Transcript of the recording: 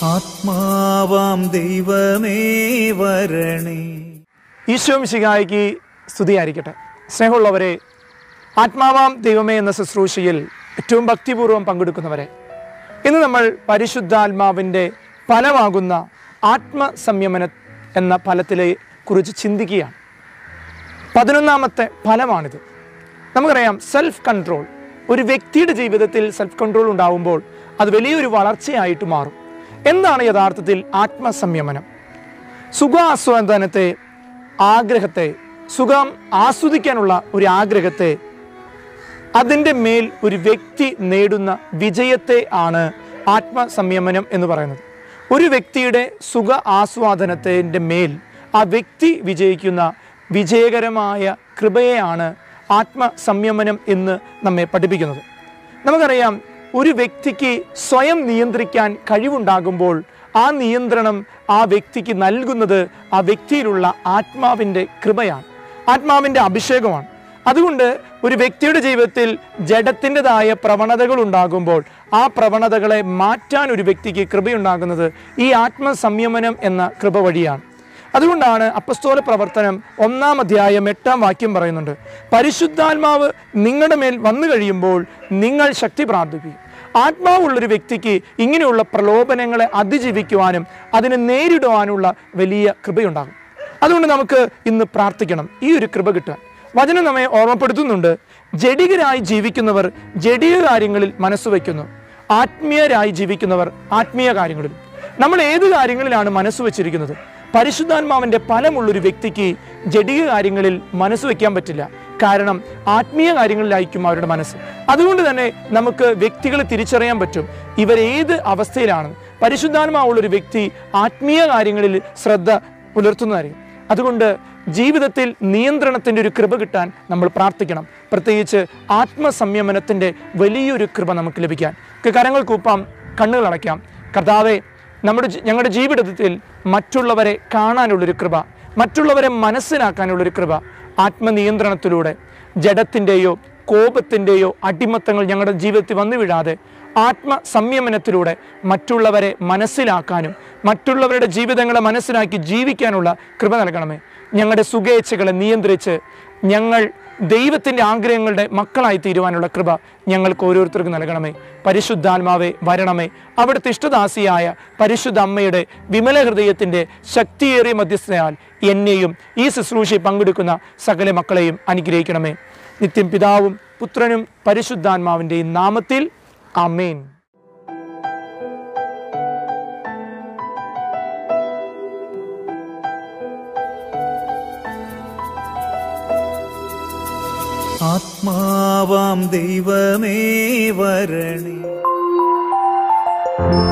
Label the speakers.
Speaker 1: ആത്മാവാം ദൈവമേ വരണേ
Speaker 2: ഈശോം ശികായിക്ക് സ്തുതിയായിരിക്കട്ടെ സ്നേഹമുള്ളവരെ ആത്മാവാം ദൈവമേ എന്ന ശുശ്രൂഷയിൽ ഏറ്റവും ഭക്തിപൂർവ്വം പങ്കെടുക്കുന്നവരെ ഇന്ന് നമ്മൾ പരിശുദ്ധാത്മാവിൻ്റെ ഫലമാകുന്ന ആത്മസംയമന എന്ന ഫലത്തിലെ കുറിച്ച് ചിന്തിക്കുകയാണ് പതിനൊന്നാമത്തെ ഫലമാണിത് നമുക്കറിയാം സെൽഫ് കൺട്രോൾ ഒരു വ്യക്തിയുടെ ജീവിതത്തിൽ സെൽഫ് കൺട്രോൾ ഉണ്ടാവുമ്പോൾ അത് വലിയൊരു വളർച്ചയായിട്ട് മാറും എന്താണ് യഥാർത്ഥത്തിൽ ആത്മസംയമനം സുഖാസ്വാദനത്തെ ആഗ്രഹത്തെ സുഖം ആസ്വദിക്കാനുള്ള ഒരു ആഗ്രഹത്തെ അതിൻ്റെ മേൽ ഒരു വ്യക്തി നേടുന്ന വിജയത്തെ ആണ് ആത്മസംയമനം എന്ന് പറയുന്നത് ഒരു വ്യക്തിയുടെ സുഖ ആസ്വാദനത്തിൻ്റെ മേൽ ആ വ്യക്തി വിജയിക്കുന്ന വിജയകരമായ കൃപയെയാണ് ആത്മസംയമനം എന്ന് നമ്മെ പഠിപ്പിക്കുന്നത് നമുക്കറിയാം ഒരു വ്യക്തിക്ക് സ്വയം നിയന്ത്രിക്കാൻ കഴിവുണ്ടാകുമ്പോൾ ആ നിയന്ത്രണം ആ വ്യക്തിക്ക് നൽകുന്നത് ആ വ്യക്തിയിലുള്ള ആത്മാവിൻ്റെ കൃപയാണ് ആത്മാവിൻ്റെ അഭിഷേകമാണ് അതുകൊണ്ട് ഒരു വ്യക്തിയുടെ ജീവിതത്തിൽ ജഡത്തിൻ്റെതായ പ്രവണതകൾ ഉണ്ടാകുമ്പോൾ ആ പ്രവണതകളെ മാറ്റാൻ ഒരു വ്യക്തിക്ക് കൃപയുണ്ടാകുന്നത് ഈ ആത്മസംയമനം എന്ന കൃപ വഴിയാണ് അതുകൊണ്ടാണ് അപ്പസ്തോല പ്രവർത്തനം ഒന്നാം അധ്യായം എട്ടാം വാക്യം പറയുന്നുണ്ട് പരിശുദ്ധാത്മാവ് നിങ്ങളുടെ മേൽ വന്നു കഴിയുമ്പോൾ നിങ്ങൾ ശക്തി പ്രാർത്ഥിക്കും ആത്മാവുള്ളൊരു വ്യക്തിക്ക് ഇങ്ങനെയുള്ള പ്രലോഭനങ്ങളെ അതിജീവിക്കുവാനും അതിനെ നേരിടുവാനുള്ള വലിയ കൃപയുണ്ടാകും അതുകൊണ്ട് നമുക്ക് ഇന്ന് പ്രാർത്ഥിക്കണം ഈ ഒരു കൃപ കിട്ടാൻ വചനം നമ്മെ ഓർമ്മപ്പെടുത്തുന്നുണ്ട് ജഡികരായി ജീവിക്കുന്നവർ ജഡിക കാര്യങ്ങളിൽ മനസ്സ് വയ്ക്കുന്നു ആത്മീയരായി ജീവിക്കുന്നവർ ആത്മീയ കാര്യങ്ങളിൽ നമ്മൾ ഏത് കാര്യങ്ങളിലാണ് മനസ്സ് വെച്ചിരിക്കുന്നത് പരിശുദ്ധാത്മാവിൻ്റെ ഫലമുള്ളൊരു വ്യക്തിക്ക് ജഡിക കാര്യങ്ങളിൽ മനസ്സ് വയ്ക്കാൻ പറ്റില്ല കാരണം ആത്മീയ കാര്യങ്ങളിലായിരിക്കും അവരുടെ മനസ്സ് അതുകൊണ്ട് തന്നെ നമുക്ക് വ്യക്തികളെ തിരിച്ചറിയാൻ പറ്റും ഇവരേത് അവസ്ഥയിലാണ് പരിശുദ്ധാത്മാവുള്ളൊരു വ്യക്തി ആത്മീയ കാര്യങ്ങളിൽ ശ്രദ്ധ പുലർത്തുന്നതായിരിക്കും അതുകൊണ്ട് ജീവിതത്തിൽ നിയന്ത്രണത്തിൻ്റെ ഒരു കൃപ കിട്ടാൻ നമ്മൾ പ്രാർത്ഥിക്കണം പ്രത്യേകിച്ച് ആത്മസംയമനത്തിൻ്റെ വലിയൊരു കൃപ നമുക്ക് ലഭിക്കാൻ നമുക്ക് കരങ്ങൾ കൂപ്പാം കണ്ണുകൾ അടയ്ക്കാം കർത്താവെ നമ്മുടെ ജി- ഞങ്ങളുടെ ജീവിതത്തിൽ മറ്റുള്ളവരെ കാണാനുള്ളൊരു കൃപ മറ്റുള്ളവരെ മനസ്സിലാക്കാനുള്ളൊരു കൃപ ആത്മനിയന്ത്രണത്തിലൂടെ ജഡത്തിൻ്റെയോ കോപത്തിൻ്റെയോ അടിമത്തങ്ങൾ ഞങ്ങളുടെ ജീവിതത്തിൽ വന്നു വീഴാതെ ആത്മസംയമനത്തിലൂടെ മറ്റുള്ളവരെ മനസ്സിലാക്കാനും മറ്റുള്ളവരുടെ ജീവിതങ്ങളെ മനസ്സിലാക്കി ജീവിക്കാനുള്ള കൃപ നൽകണമേ ഞങ്ങളുടെ സുഖേച്ഛകളെ നിയന്ത്രിച്ച് ഞങ്ങൾ ദൈവത്തിൻ്റെ ആഗ്രഹങ്ങളുടെ മക്കളായി തീരുവാനുള്ള കൃപ ഞങ്ങൾക്ക് ഓരോരുത്തർക്കും നൽകണമേ പരിശുദ്ധാത്മാവെ വരണമേ അവിടുത്തെ ഇഷ്ടദാസിയായ പരിശുദ്ധ അമ്മയുടെ വിമല ഹൃദയത്തിൻ്റെ ശക്തിയേറിയ മധ്യസ്ഥയാൽ എന്നെയും ഈ ശുശ്രൂഷയിൽ പങ്കെടുക്കുന്ന സകല മക്കളെയും അനുഗ്രഹിക്കണമേ നിത്യം പിതാവും പുത്രനും പരിശുദ്ധാത്മാവിൻ്റെയും നാമത്തിൽ അമേൻ
Speaker 1: ആത്മാവാം ദൈവമേ വരണേ